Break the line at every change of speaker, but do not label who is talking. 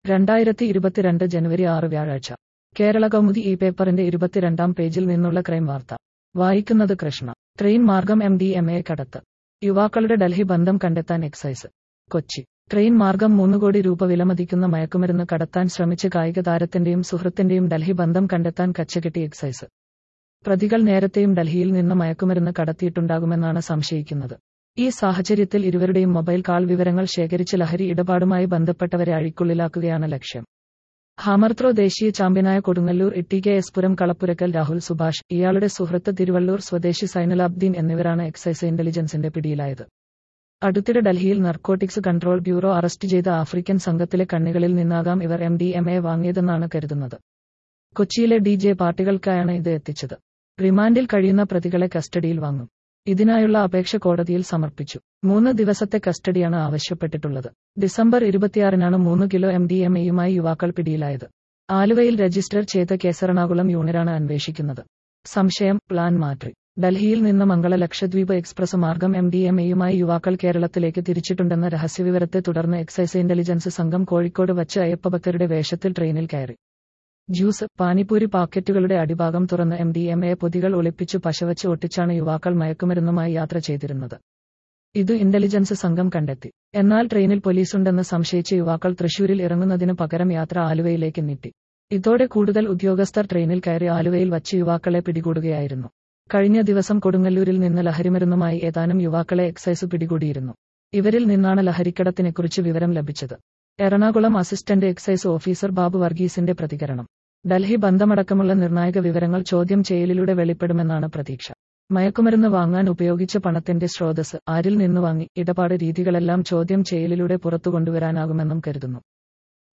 രണ്ടായിരത്തി ഇരുപത്തിരണ്ട് ജനുവരി ആറ് വ്യാഴാഴ്ച കേരള കൗമുദി ഈ പേപ്പറിന്റെ ഇരുപത്തിരണ്ടാം പേജിൽ നിന്നുള്ള ക്രൈം വാർത്ത വായിക്കുന്നത് കൃഷ്ണ ട്രെയിൻ മാർഗം എം ഡി എം എ കടത്ത് യുവാക്കളുടെ ഡൽഹി ബന്ധം കണ്ടെത്താൻ എക്സൈസ് കൊച്ചി ട്രെയിൻ മാർഗം മൂന്ന് കോടി രൂപ വിലമതിക്കുന്ന മയക്കുമരുന്ന് കടത്താൻ ശ്രമിച്ച് കായിക താരത്തിന്റെയും സുഹൃത്തിന്റെയും ഡൽഹി ബന്ധം കണ്ടെത്താൻ കച്ചകെട്ടി എക്സൈസ് പ്രതികൾ നേരത്തെയും ഡൽഹിയിൽ നിന്ന് മയക്കുമരുന്ന് കടത്തിയിട്ടുണ്ടാകുമെന്നാണ് സംശയിക്കുന്നത് ഈ സാഹചര്യത്തിൽ ഇരുവരുടെയും മൊബൈൽ കാൾ വിവരങ്ങൾ ശേഖരിച്ച് ലഹരി ഇടപാടുമായി ബന്ധപ്പെട്ടവരെ അഴിക്കുള്ളിലാക്കുകയാണ് ലക്ഷ്യം ഹാമർ ത്രോ ദേശീയ ചാമ്പ്യനായ കൊടുങ്ങല്ലൂർ ഇട്ടി കെ എസ് പുരം കളപ്പുരക്കൽ രാഹുൽ സുഭാഷ് ഇയാളുടെ സുഹൃത്ത് തിരുവള്ളൂർ സ്വദേശി സൈനുലാബ്ദീൻ എന്നിവരാണ് എക്സൈസ് ഇന്റലിജൻസിന്റെ പിടിയിലായത് അടുത്തിടെ ഡൽഹിയിൽ നർക്കോട്ടിക്സ് കൺട്രോൾ ബ്യൂറോ അറസ്റ്റ് ചെയ്ത ആഫ്രിക്കൻ സംഘത്തിലെ കണ്ണികളിൽ നിന്നാകാം ഇവർ എം ഡി എം എ വാങ്ങിയതെന്നാണ് കരുതുന്നത് കൊച്ചിയിലെ ഡി ജെ പാർട്ടികൾക്കായാണ് ഇത് എത്തിച്ചത് റിമാൻഡിൽ കഴിയുന്ന പ്രതികളെ കസ്റ്റഡിയിൽ വാങ്ങും ഇതിനായുള്ള അപേക്ഷ കോടതിയിൽ സമർപ്പിച്ചു മൂന്ന് ദിവസത്തെ കസ്റ്റഡിയാണ് ആവശ്യപ്പെട്ടിട്ടുള്ളത് ഡിസംബർ ഇരുപത്തിയാറിനാണ് മൂന്ന് കിലോ എം ഡി എം എയുമായി യുവാക്കൾ പിടിയിലായത് ആലുവയിൽ രജിസ്റ്റർ ചെയ്ത കേസ് എറണാകുളം യൂണിയനാണ് അന്വേഷിക്കുന്നത് സംശയം പ്ലാൻ മാറ്റി ഡൽഹിയിൽ നിന്ന് മംഗള ലക്ഷദ്വീപ് എക്സ്പ്രസ് മാർഗം എം ഡി എം എയുമായി യുവാക്കൾ കേരളത്തിലേക്ക് തിരിച്ചിട്ടുണ്ടെന്ന രഹസ്യവിവരത്തെ തുടർന്ന് എക്സൈസ് ഇന്റലിജൻസ് സംഘം കോഴിക്കോട് വച്ച് അയ്യപ്പഭക്തരുടെ വേഷത്തിൽ ട്രെയിനിൽ കയറി ജ്യൂസ് പാനിപ്പൂരി പാക്കറ്റുകളുടെ അടിഭാഗം തുറന്ന് എം ഡി എം എ പൊതികൾ ഒളിപ്പിച്ചു പശവച്ച് ഒട്ടിച്ചാണ് യുവാക്കൾ മയക്കുമരുന്നുമായി യാത്ര ചെയ്തിരുന്നത് ഇത് ഇന്റലിജൻസ് സംഘം കണ്ടെത്തി എന്നാൽ ട്രെയിനിൽ പോലീസുണ്ടെന്ന് സംശയിച്ച യുവാക്കൾ തൃശൂരിൽ ഇറങ്ങുന്നതിന് പകരം യാത്ര ആലുവയിലേക്ക് നീട്ടി ഇതോടെ കൂടുതൽ ഉദ്യോഗസ്ഥർ ട്രെയിനിൽ കയറി ആലുവയിൽ വച്ച് യുവാക്കളെ പിടികൂടുകയായിരുന്നു കഴിഞ്ഞ ദിവസം കൊടുങ്ങല്ലൂരിൽ നിന്ന് ലഹരിമരുന്നുമായി ഏതാനും യുവാക്കളെ എക്സൈസ് പിടികൂടിയിരുന്നു ഇവരിൽ നിന്നാണ് ലഹരിക്കടത്തിനെക്കുറിച്ച് വിവരം ലഭിച്ചത് Ernakulam assistant excise officer Babu വർഗീസിന്റെ പ്രതികരണം ഡൽഹി ബന്ധമടക്കമുള്ള നിർണായക വിവരങ്ങൾ ചോദ്യം ചെയ്യലിലൂടെ വെളിപ്പെടുമെന്നാണ് പ്രതീക്ഷ മയക്കുമരുന്ന് വാങ്ങാൻ ഉപയോഗിച്ച പണത്തിന്റെ സ്രോതസ് ആരിൽ നിന്ന് വാങ്ങി ഇടപാട് രീതികളെല്ലാം ചോദ്യം ചെയ്യലിലൂടെ പുറത്തു കൊണ്ടുവരാനാകുമെന്നും കരുതുന്നു